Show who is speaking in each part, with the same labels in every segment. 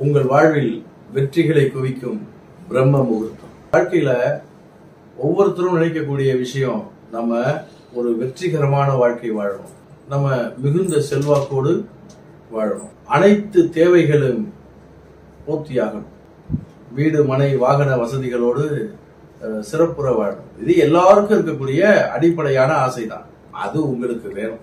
Speaker 1: உங்கள் வாழ்வில் வெற்றிகளை குவிக்கும் பிரம்ம முகூர்த்தம் வாழ்க்கையில ஒவ்வொருத்தரும் நினைக்கக்கூடிய விஷயம் நம்ம ஒரு வெற்றிகரமான வாழ்க்கை வாழணும் நம்ம மிகுந்த செல்வாக்கோடு வாழணும் அனைத்து தேவைகளும் பூர்த்தியாகணும் வீடு மனை வாகன வசதிகளோடு அஹ், சிறப்புற வாழணும் இது எல்லாருக்கும் இருக்கக்கூடிய அடிப்படையான ஆசைதான் அது உங்களுக்கு வேணும்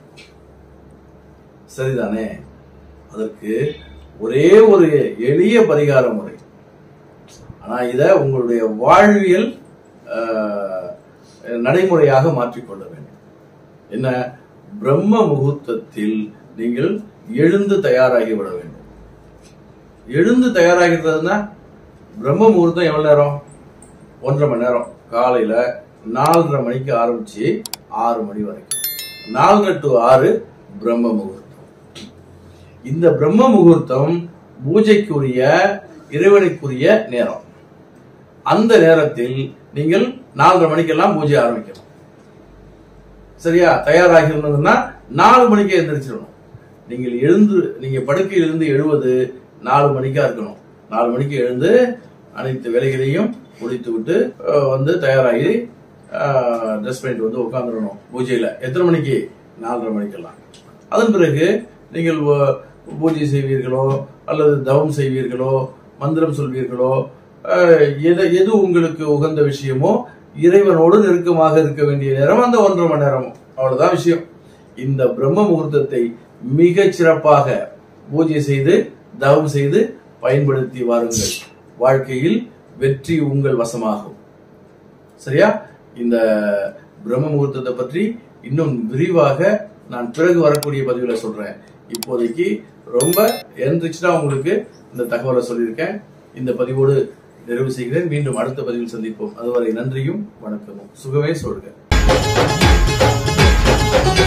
Speaker 1: சரிதானே அதற்கு ஒரே ஒரு எளிய பரிகார முறை ஆனா இத உங்களுடைய வாழ்வியல் அஹ், நடைமுறையாக மாற்றிக்கொள்ள வேண்டும் என்ன பிரம்ம முகூர்த்தத்தில் நீங்கள் எழுந்து தயாராகி விட வேண்டும் எழுந்து தயாராகிறதுனா பிரம்ம முகூர்த்தம் எவ்வளவு நேரம் ஒன்றரை மணி நேரம் காலையில நாலரை மணிக்கு ஆரம்பிச்சு ஆறு மணி வரைக்கும் நாலரை டு ஆறு பிரம்ம முகூர்த்தம் இந்த பிரம்ம முகூர்த்தம் பூஜைக்குரிய இறைவனுக்குரிய நேரம் அந்த நேரத்தில் நீங்கள் நாலரை மணிக்கெல்லாம் பூஜை ஆரம்பிக்கணும் சரியா தயாராகிருந்ததுன்னா நாலு மணிக்கே எந்திரிச்சிடணும் நீங்கள் எழுந்து நீங்க படுக்கையிலிருந்து எழுவது நாலு மணிக்கா இருக்கணும் நாலு மணிக்கு எழுந்து அனைத்து வேலைகளையும் முடித்து விட்டு அஹ், வந்து தயாராகி ட்ரெஸ் பண்ணிட்டு வந்து உட்காந்துடணும் பூஜையில எத்தனை மணிக்கு நாலரை மணிக்கெல்லாம் அதன் பிறகு நீங்கள் வ- பூஜை செய்வீர்களோ அல்லது தவம் செய்வீர்களோ மந்திரம் சொல்வீர்களோ அஹ், எது எது உங்களுக்கு உகந்த விஷயமோ இறைவனோடு நெருக்கமாக இருக்க வேண்டிய நேரம் அந்த ஒன்றரை மணி நேரம் அவ்வளவுதான் விஷயம் இந்த பிரம்ம முகூர்த்தத்தை மிகச் சிறப்பாக பூஜை செய்து தவம் செய்து பயன்படுத்தி வாருங்கள் வாழ்க்கையில் வெற்றி உங்கள் வசமாகும் சரியா இந்த பிரம்ம முகூர்த்தத்தை பற்றி இன்னும் விரிவாக நான் பிறகு வரக்கூடிய பதிவுல சொல்றேன் இப்போதைக்கு ரொம்ப எந்திரிச்சுனா உங்களுக்கு இந்த தகவலை சொல்லியிருக்கேன் இந்த பதிவோடு நிறைவு செய்கிறேன் மீண்டும் அடுத்த பதிவில் சந்திப்போம் அதுவரை நன்றியும் வணக்கமும் சுகமே சொல்க